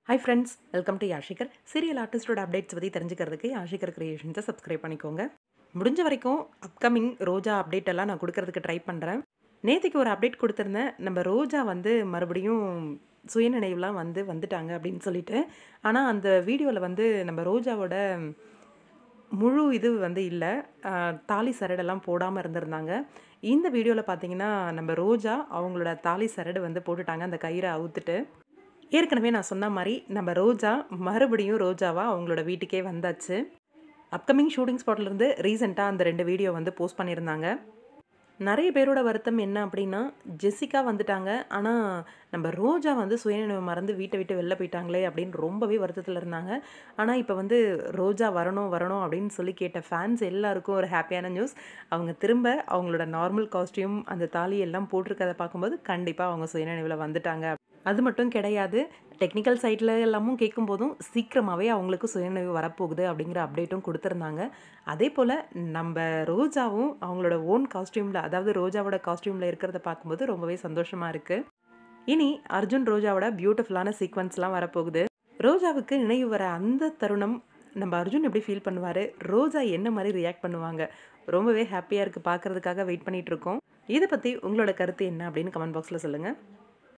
hi friends welcome to யாஷிகர் serial ஆர்டிஸ்டோட updates பற்றி தெரிஞ்சுக்கிறதுக்கு யாஷிகர் கிரியேஷன்ஸை சப்ஸ்கிரைப் பண்ணிக்கோங்க முடிஞ்ச வரைக்கும் அப்கமிங் ரோஜா அப்டேட் எல்லாம் நான் கொடுக்கறதுக்கு ட்ரை பண்ணுறேன் நேற்றுக்கு ஒரு அப்டேட் கொடுத்துருந்தேன் நம்ம ரோஜா வந்து மறுபடியும் சுயநினைவுலாம் வந்து வந்துட்டாங்க அப்படின்னு சொல்லிட்டு ஆனால் அந்த வீடியோவில் வந்து நம்ம ரோஜாவோட முழு இது வந்து இல்லை தாலி சரடெல்லாம் போடாமல் இருந்திருந்தாங்க இந்த வீடியோவில் பார்த்தீங்கன்னா நம்ம ரோஜா அவங்களோட தாலி சரடு வந்து போட்டுட்டாங்க அந்த கயிறை அவுத்துட்டு ஏற்கனவே நான் சொன்ன மாதிரி நம்ம ரோஜா மறுபடியும் ரோஜாவாக அவங்களோட வீட்டுக்கே வந்தாச்சு அப்கமிங் ஷூட்டிங் ஸ்பாட்லேருந்து ரீசெண்டாக அந்த ரெண்டு வீடியோ வந்து போஸ்ட் பண்ணியிருந்தாங்க நிறைய பேரோட வருத்தம் என்ன அப்படின்னா ஜெசிகா வந்துட்டாங்க ஆனால் நம்ம ரோஜா வந்து சுயநினைவு மறந்து வீட்டை விட்டு வெளில போயிட்டாங்களே அப்படின்னு ரொம்பவே வருத்தத்தில் இருந்தாங்க ஆனால் இப்போ வந்து ரோஜா வரணும் வரணும் அப்படின்னு சொல்லி கேட்ட ஃபேன்ஸ் எல்லாருக்கும் ஒரு ஹாப்பியான நியூஸ் அவங்க திரும்ப அவங்களோட நார்மல் காஸ்டியூம் அந்த தாலி எல்லாம் போட்டிருக்கதை பார்க்கும்போது கண்டிப்பாக அவங்க சுயநினைவில் வந்துட்டாங்க அது மட்டும் கிடையாது டெக்னிக்கல் சைட்டில் எல்லாமும் கேட்கும்போதும் சீக்கிரமாகவே அவங்களுக்கு சுயநினைவு வரப்போகுது அப்படிங்கிற அப்டேட்டும் கொடுத்துருந்தாங்க அதே போல் நம்ம ரோஜாவும் அவங்களோட ஓன் காஸ்டியூமில் அதாவது ரோஜாவோட காஸ்டியூமில் இருக்கிறத பார்க்கும்போது ரொம்பவே சந்தோஷமாக இருக்குது இனி அர்ஜுன் ரோஜாவோட பியூட்டிஃபுல்லான சீக்வன்ஸ்லாம் வரப்போகுது ரோஜாவுக்கு நினைவு வர அந்த தருணம் நம்ம அர்ஜுன் எப்படி ஃபீல் பண்ணுவார் ரோஜா என்ன மாதிரி ரியாக்ட் பண்ணுவாங்க ரொம்பவே ஹாப்பியாக இருக்குது பார்க்குறதுக்காக வெயிட் பண்ணிகிட்ருக்கோம் இதை பற்றி உங்களோட கருத்து என்ன அப்படின்னு கமெண்ட் பாக்ஸில் சொல்லுங்கள்